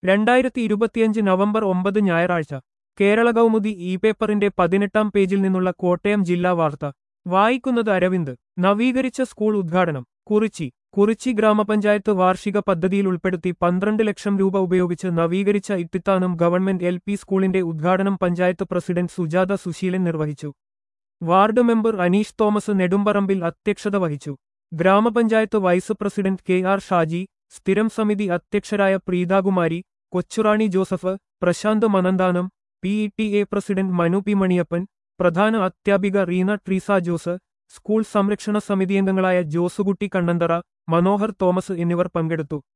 രണ്ടായിരത്തി ഇരുപത്തിയഞ്ച് നവംബർ ഒമ്പത് ഞായറാഴ്ച കേരള കൗമുദി ഇ പേപ്പറിന്റെ പതിനെട്ടാം പേജിൽ നിന്നുള്ള കോട്ടയം ജില്ലാ വാർത്ത വായിക്കുന്നത് അരവിന്ദ് നവീകരിച്ച സ്കൂൾ ഉദ്ഘാടനം കുറിച്ചി കുറിച്ചി ഗ്രാമപഞ്ചായത്ത് വാർഷിക പദ്ധതിയിൽ ഉൾപ്പെടുത്തി പന്ത്രണ്ട് ലക്ഷം രൂപ ഉപയോഗിച്ച് നവീകരിച്ച ഇത്തിത്താനം ഗവൺമെന്റ് എൽ പി സ്കൂളിന്റെ ഉദ്ഘാടനം പഞ്ചായത്ത് പ്രസിഡന്റ് സുജാത സുശീലൻ നിർവഹിച്ചു വാർഡ് മെമ്പർ അനീഷ് തോമസ് നെടുമ്പറമ്പിൽ അധ്യക്ഷത വഹിച്ചു grama panchayat vice president K R Shaji സ്ഥിരം സമിതി അധ്യക്ഷരായ Preethakumari Kochurani Joseph Prasanth Mananthanam P E T A president Manu P Maniyappan പ്രധാന അധ്യാപിക റീന ട്രീസ ജോസ് സ്കൂൾ സംരക്ഷണ സമിതിയംഗങ്ങളായ ജോസുകുട്ടി കണ്ണന്തറ മനോഹർ തോമസ് എന്നിവർ പങ്കെടുത്തു